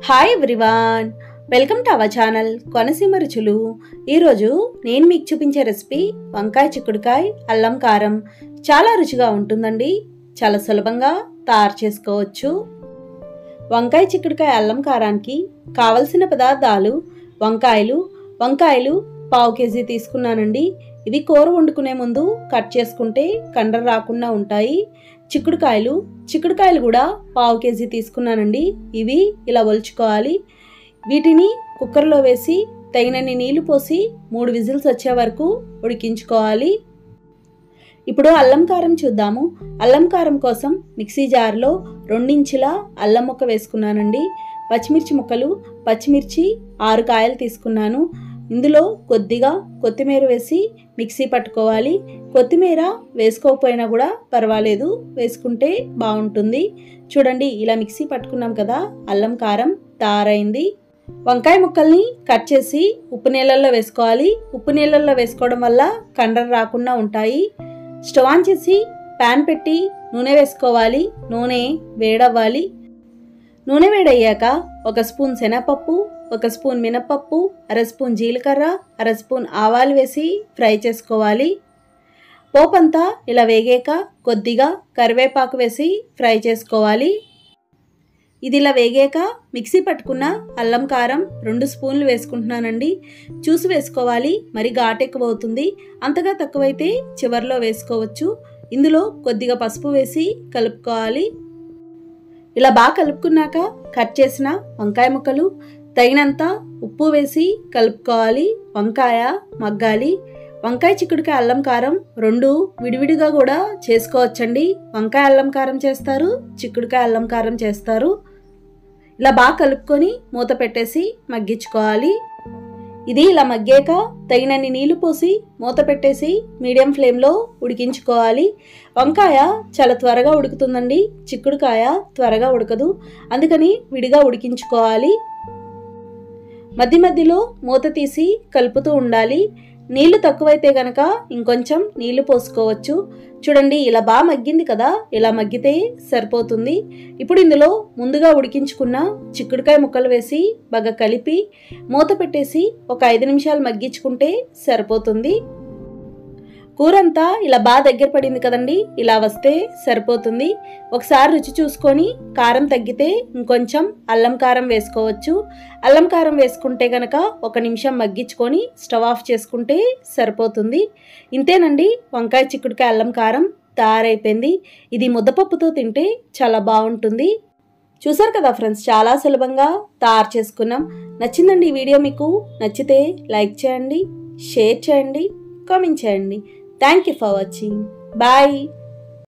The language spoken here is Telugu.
hi everyone welcome to our channel Konaseema రుచులు ఈరోజు నేను మీకు చూపించే రెసిపీ వంకాయ చిక్కుడుకాయ అల్లం కారం చాలా రుచిగా ఉంటుందండి చాలా సులభంగా తయారు చేసుకోవచ్చు వంకాయ చిక్కుడుకాయ అల్లం కారానికి కావలసిన పదార్థాలు వంకాయలు వంకాయలు పావు కేజీ తీసుకున్నానండి ఇవి కూర వండుకునే ముందు కట్ చేసుకుంటే కండ్ర రాకుండా ఉంటాయి చిక్కుడుకాయలు చిక్కుడుకాయలు కూడా పావు కేజీ తీసుకున్నానండి ఇవి ఇలా ఒలుచుకోవాలి వీటిని కుక్కర్లో వేసి తగినన్ని నీళ్లు పోసి మూడు విజిల్స్ వచ్చే వరకు ఉడికించుకోవాలి ఇప్పుడు అల్లం కారం చూద్దాము అల్లం కారం కోసం మిక్సీ జార్లో రెండించుల అల్లం ముక్క వేసుకున్నానండి పచ్చిమిర్చి ముక్కలు పచ్చిమిర్చి ఆరు కాయలు తీసుకున్నాను ఇందులో కొద్దిగా కొత్తిమీర వేసి మిక్సీ పట్టుకోవాలి కొత్తిమీర వేసుకోకపోయినా కూడా పర్వాలేదు వేసుకుంటే బాగుంటుంది చూడండి ఇలా మిక్సీ పట్టుకున్నాం కదా అల్లం కారం తయారైంది వంకాయ ముక్కల్ని కట్ చేసి ఉప్పు నీళ్ళల్లో వేసుకోవాలి ఉప్పు నీళ్ళల్లో వేసుకోవడం వల్ల కండర రాకుండా ఉంటాయి స్టవ్ ఆన్ చేసి ప్యాన్ పెట్టి నూనె వేసుకోవాలి నూనె వేడవ్వాలి నూనె వేడయ్యాక ఒక స్పూన్ శనగపప్పు ఒక స్పూన్ మినపప్పు అర స్పూన్ జీలకర్ర అర స్పూన్ ఆవాలు వేసి ఫ్రై చేసుకోవాలి పోపంతా ఇలా వేగాక కొద్దిగా కరివేపాకు వేసి ఫ్రై చేసుకోవాలి ఇది ఇలా వేగాక మిక్సీ పట్టుకున్న అల్లం కారం రెండు స్పూన్లు వేసుకుంటున్నానండి చూసి వేసుకోవాలి మరి ఘాటు ఎక్కువ అవుతుంది అంతగా తక్కువైతే చివరిలో వేసుకోవచ్చు ఇందులో కొద్దిగా పసుపు వేసి కలుపుకోవాలి ఇలా బాగా కలుపుకున్నాక కట్ చేసిన వంకాయ ముక్కలు తగినంత ఉప్పు వేసి కలుపుకోవాలి వంకాయ మగ్గాలి వంకాయ చిక్కుడుకాయ అల్లం కారం రెండు విడివిడిగా కూడా చేసుకోవచ్చండి వంకాయ అల్లం కారం చేస్తారు చిక్కుడుకాయ అల్లం కారం చేస్తారు ఇలా బాగా కలుపుకొని మూత పెట్టేసి మగ్గించుకోవాలి ఇది ఇలా మగ్గాక తగినన్ని నీళ్లు పోసి మూత పెట్టేసి మీడియం ఫ్లేమ్లో ఉడికించుకోవాలి వంకాయ చాలా త్వరగా ఉడుకుతుందండి చిక్కుడుకాయ త్వరగా ఉడకదు అందుకని విడిగా ఉడికించుకోవాలి మధ్య మధ్యలో మూత తీసి కలుపుతూ ఉండాలి నీళ్లు తక్కువైతే గనక ఇంకొంచెం నీళ్లు పోసుకోవచ్చు చూడండి ఇలా బాగా మగ్గింది కదా ఇలా మగ్గితే సరిపోతుంది ఇప్పుడు ఇందులో ముందుగా ఉడికించుకున్న చిక్కుడుకాయ ముక్కలు వేసి బాగా కలిపి మూత పెట్టేసి ఒక ఐదు నిమిషాలు మగ్గించుకుంటే సరిపోతుంది కూరంతా ఇలా బాగా దగ్గర పడింది కదండి ఇలా వస్తే సరిపోతుంది ఒకసారి రుచి చూసుకొని కారం తగ్గితే ఇంకొంచెం అల్లం కారం వేసుకోవచ్చు అల్లం కారం వేసుకుంటే కనుక ఒక నిమిషం మగ్గించుకొని స్టవ్ ఆఫ్ చేసుకుంటే సరిపోతుంది ఇంతేనండి వంకాయ చిక్కుడుకాయ అల్లం కారం తయారైపోయింది ఇది ముద్దపప్పుతో తింటే చాలా బాగుంటుంది చూసారు కదా ఫ్రెండ్స్ చాలా సులభంగా తయారు చేసుకున్నాం నచ్చిందండి ఈ వీడియో మీకు నచ్చితే లైక్ చేయండి షేర్ చేయండి కామెంట్ చేయండి thank you for watching bye